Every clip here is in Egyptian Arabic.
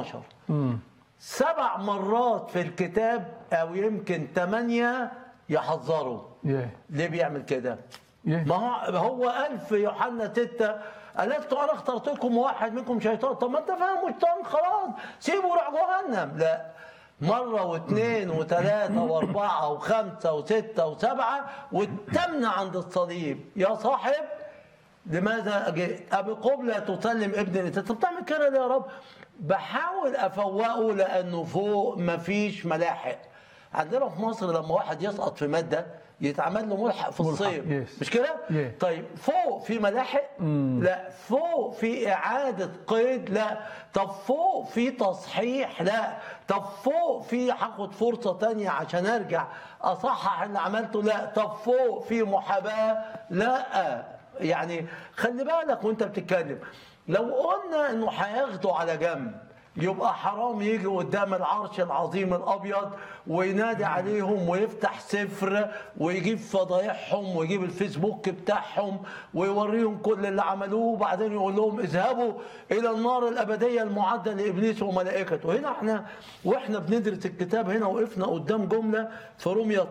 12 سبع مرات في الكتاب او يمكن ثمانيه يحذروا يه ليه بيعمل كده؟ يه ما هو هو قال في يوحنا 6 ألست أنا اخترتكم واحد منكم شيطان طب ما أنت فاهم شيطان خلاص سيبه وروح جهنم لا مرة واثنين وثلاثة وأربعة وخمسة وستة وسبعة والثامنة عند الصليب يا صاحب لماذا جئت؟ أبي قبلة تسلم ابني أنت طب بتعمل كده ليه يا رب؟ بحاول أفوقه لأنه فوق مفيش ملاحق عندنا في مصر لما واحد يسقط في مادة يتعمل له ملحق في ملحق، الصيف yes. مش كده؟ Yeah. طيب فوق في ملاحق؟ لا فوق في إعادة قيد؟ لا طب فوق في تصحيح؟ لا طب فوق في هاخد فرصة تانية عشان أرجع أصحح اللي عملته؟ لا طب فوق في محاباة؟ لا يعني خلي بالك وأنت بتتكلم لو قلنا إنه هياخده على جنب يبقى حرام يجي قدام العرش العظيم الابيض وينادي عليهم ويفتح سفر ويجيب فضايحهم ويجيب الفيسبوك بتاعهم ويوريهم كل اللي عملوه وبعدين يقول لهم اذهبوا الى النار الابديه المعده لابليس وملائكته هنا احنا واحنا بندرس الكتاب هنا وقفنا قدام جمله في رومية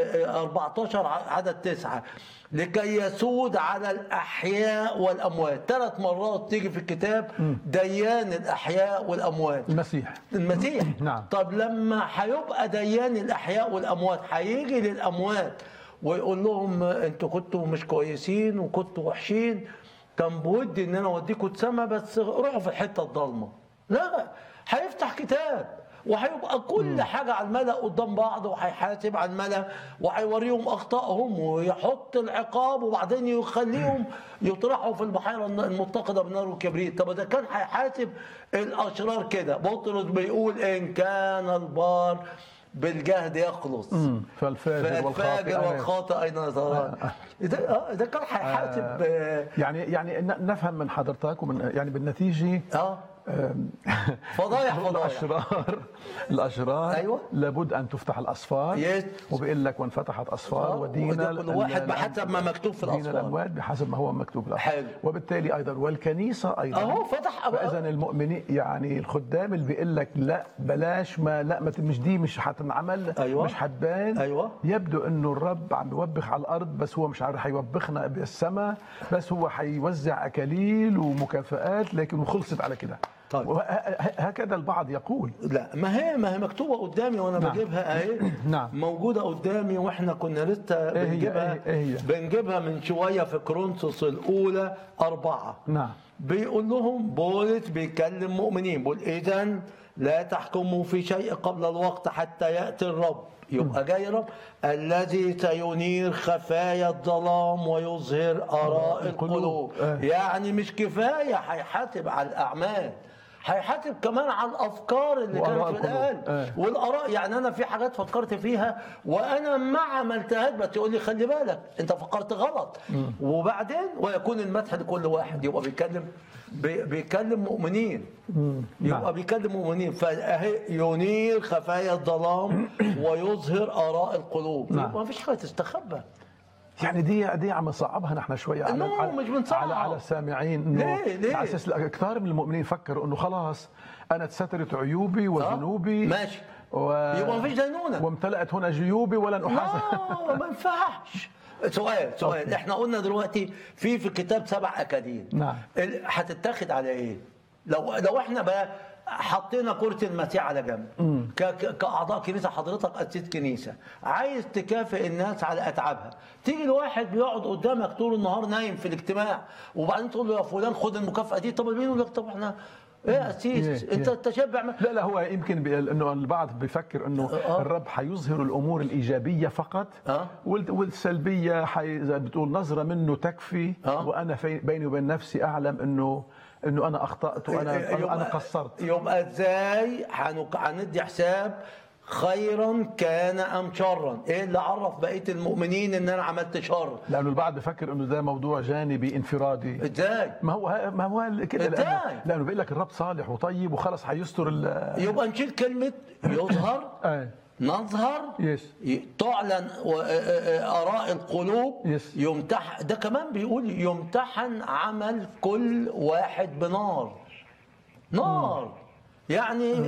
14 عدد تسعة لكي يسود على الأحياء والأموات ثلاث مرات تيجي في الكتاب ديان الأحياء والأموات المسيح المسيح نعم. طب لما هيبقى ديان الأحياء والأموات هيجي للأموات ويقول لهم انتوا كنتوا مش كويسين وكنتوا وحشين كان بودي ان انا اوديكم السما بس روحوا في الحته الضلمه لا هيفتح كتاب وهيبقى كل حاجه على الملا قدام بعض وهيحاسب على الملا وهيوريهم اخطائهم ويحط العقاب وبعدين يخليهم يطرحوا في البحيره المتقده بالنار والكبريت طب ده كان هيحاسب الاشرار كده بطرس بيقول ان كان البار بالجهد يخلص مم. فالفاجر والخاطئ فالفاجر آه. والخاطئ اين يظهران ده آه، ده كان هيحاسب اه يعني يعني ن- نفهم من حضرتك ومن يعني بالنتيجه آه، آم، فضايح فضايح الاشرار الاشرار أيوة. لابد ان تفتح الاسفار Yes. وبيقول لك وانفتحت اسفار آه، ودين وده ال- كل واحد ال- بحسب ما مكتوب في دين الأسفار. الاموات بحسب ما هو مكتوب في الأسفار. حلو. وبالتالي ايضا والكنيسه ايضا اهو فتح فاذا المؤمنين يعني الخدام اللي بيقول لك لا بلاش ما لا ما ت- مش دي مش حتنعمل أيوة. مش حتبان أيوة. يبدو انه الرب عم يوبخ على الارض بس هو مش عارف حيوبخنا بالسماء بس هو حيوزع اكاليل ومكافآت لكن وخلصت على كده طيب. وه- ه- هكذا البعض يقول لا ما هي ما هي مكتوبه قدامي وانا نعم. بجيبها اهي نعم. موجوده قدامي واحنا كنا لسه إيه هي؟ بنجيبها إيه- إيه هي؟ بنجيبها من شويه في كورنثوس الاولى اربعه نعم بيقول لهم بولس بيكلم مؤمنين بيقول اذا لا تحكموا في شيء قبل الوقت حتى ياتي الرب يبقى جاي الرب الذي سينير خفايا الظلام ويظهر اراء القلوب. القلوب آه. يعني مش كفايه هيحاسب على الاعمال هيحاسب كمان على الافكار اللي وآراء كانت في القلوب. القلب آه. والاراء يعني انا في حاجات فكرت فيها وانا ما عملتهاش بس يقول لي خلي بالك انت فكرت غلط وبعدين ويكون المدح لكل واحد يبقى بيتكلم بي- بيكلم مؤمنين يبقى نعم. بيكلم مؤمنين فاهي ينير خفايا الظلام ويظهر اراء القلوب نعم. يبقى ما فيش حاجه تستخبى يعني دي دي عم نصعبها نحن شوي على لا، على, مش بنصعب. على على السامعين انه ليه؟ ليه؟ على اساس كثار من المؤمنين فكروا انه خلاص انا اتسترت عيوبي وذنوبي ماشي. و... يبقى ما فيش دينونه وامتلأت هنا جيوبي ولن احاسب لا ما ينفعش سؤال سؤال أوكي. احنا قلنا دلوقتي في في الكتاب سبع اكاديم نعم. ال- هتتاخد على ايه؟ لو لو احنا بقى حطينا كرة المسيح على جنب ك- ك- كأعضاء كنيسة حضرتك قسيس كنيسة عايز تكافئ الناس على أتعابها تيجي الواحد بيقعد قدامك طول النهار نايم في الاجتماع وبعدين تقول له يا فلان خد المكافأة دي طب مين يقول لك طب احنا ايه يا قسيس إيه، انت إيه. تشبع ما- لا لا هو يمكن بي- انه البعض بيفكر انه آه. الرب حيظهر الامور الايجابيه فقط آه. وال- والسلبيه حي زي ما بتقول نظره منه تكفي آه. وانا في بيني وبين نفسي اعلم انه انه انا اخطات وانا يبقى- انا قصرت يبقى ازاي هنك- هندي حساب خيرا كان ام شرا ايه اللي عرف بقيه المؤمنين ان انا عملت شر لانه البعض بفكر انه ده موضوع جانبي انفرادي ازاي ما هو ما هو كده إزاي؟ لانه لانه بيقول لك الرب صالح وطيب وخلص حيستر ال يبقى نشيل كلمه يظهر آه. نظهر يس ي- تعلن و- آ- آ- اراء القلوب يس. يمتح ده كمان بيقول يمتحن عمل كل واحد بنار نار يعني